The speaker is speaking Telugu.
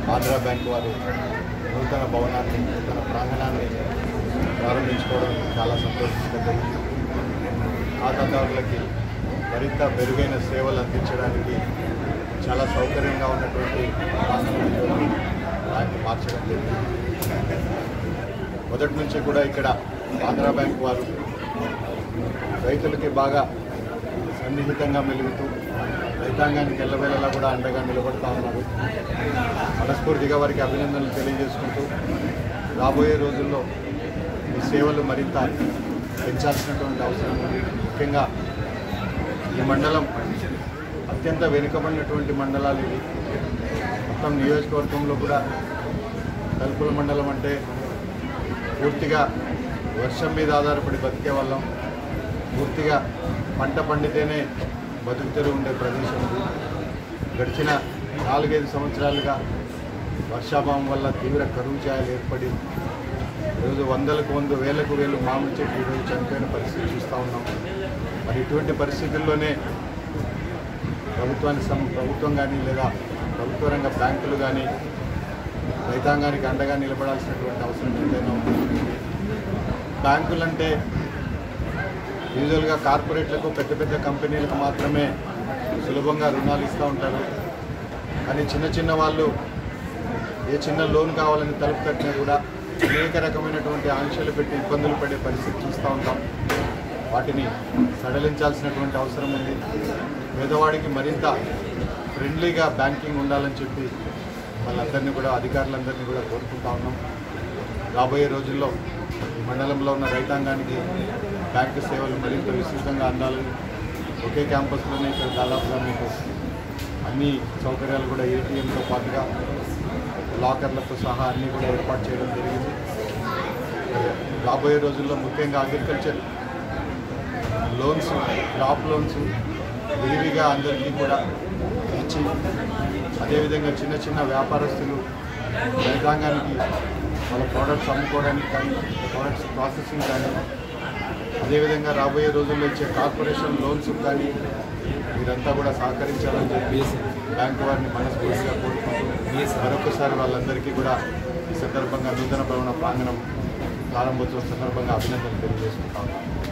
ఆంధ్రా బ్యాంక్ వారు నూతన భవనాన్ని నూతన ప్రాంగణాన్ని ప్రారంభించుకోవడం చాలా సంతోషిస్తుంది ఖాతాదారులకి మరింత మెరుగైన సేవలు అందించడానికి చాలా సౌకర్యంగా ఉన్నటువంటి ప్రాంగణంలోకి బ్యాంక్ మార్చడం జరిగింది మొదటి నుంచి కూడా ఇక్కడ ఆంధ్రా బ్యాంక్ వారు రైతులకి బాగా సన్నిహితంగా మెలుగుతూ రైతాంగానికి ఎల్లవేళలా కూడా అండగా నిలబడతా ఉన్నారు మనస్ఫూర్తిగా వారికి అభినందనలు తెలియజేసుకుంటూ రాబోయే రోజుల్లో ఈ సేవలు మరింత పెంచాల్సినటువంటి అవసరం ఉంది ముఖ్యంగా ఈ మండలం అత్యంత వెనుకబడినటువంటి మండలాలు ఇవి మొత్తం నియోజకవర్గంలో కూడా తలుపుల మండలం అంటే పూర్తిగా వర్షం మీద ఆధారపడి బతికే వాళ్ళం పూర్తిగా పంట పండితేనే బతుకుతూ ఉండే ప్రదేశం ఇది గడిచిన నాలుగైదు సంవత్సరాలుగా వర్షాభావం వల్ల తీవ్ర కరువు ఛాయలు ఏర్పడి ఈరోజు వందలకు వంద వేలకు వేలు మామిడి చెట్లు ఈరోజు చనిపోయిన పరిస్థితి చూస్తూ ఉన్నాం మరి ఇటువంటి పరిస్థితుల్లోనే ప్రభుత్వాన్ని సం ప్రభుత్వం కానీ లేదా ప్రభుత్వ రంగ బ్యాంకులు కానీ రైతాంగానికి అండగా నిలబడాల్సినటువంటి అవసరం ఎంతైనా ఉంది బ్యాంకులంటే యూజువల్గా కార్పొరేట్లకు పెద్ద పెద్ద కంపెనీలకు మాత్రమే సులభంగా రుణాలు ఇస్తూ ఉంటారు కానీ చిన్న చిన్న వాళ్ళు ఏ చిన్న లోన్ కావాలని తలుపు తట్టినా కూడా అనేక రకమైనటువంటి ఆంక్షలు పెట్టి ఇబ్బందులు పడే పరిస్థితి చూస్తూ ఉంటాం వాటిని సడలించాల్సినటువంటి అవసరం ఉంది పేదవాడికి మరింత ఫ్రెండ్లీగా బ్యాంకింగ్ ఉండాలని చెప్పి వాళ్ళందరినీ కూడా అధికారులందరినీ కూడా కోరుకుంటా ఉన్నాం రాబోయే రోజుల్లో ఈ మండలంలో ఉన్న రైతాంగానికి బ్యాంకు సేవలు మరింత విస్తృతంగా అందాలని ఒకే క్యాంపస్లోనే ఇక్కడ దాదాపుగా మీకు అన్ని సౌకర్యాలు కూడా ఏటీఎంతో పాటుగా లాకర్లతో సహా అన్నీ కూడా ఏర్పాటు చేయడం జరిగింది రాబోయే రోజుల్లో ముఖ్యంగా అగ్రికల్చర్ లోన్స్ క్రాప్ లోన్స్ విరివిగా అందరికీ కూడా ఇచ్చి అదేవిధంగా చిన్న చిన్న వ్యాపారస్తులు రైతాంగానికి వాళ్ళ ప్రోడక్ట్స్ అమ్ముకోవడానికి కానీ ప్రోడక్ట్స్ ప్రాసెసింగ్ కానీ అదేవిధంగా రాబోయే రోజుల్లో ఇచ్చే కార్పొరేషన్ లోన్స్ కానీ మీరంతా కూడా సహకరించాలని చెప్పి బ్యాంకు వారిని మనస్ఫూర్తిగా కోరుకుంటూ మరొకసారి వాళ్ళందరికీ కూడా ఈ సందర్భంగా నూతన భవన ప్రాంగణం ప్రారంభోత్సవం సందర్భంగా అభినందనలు తెలియజేసుకుంటాను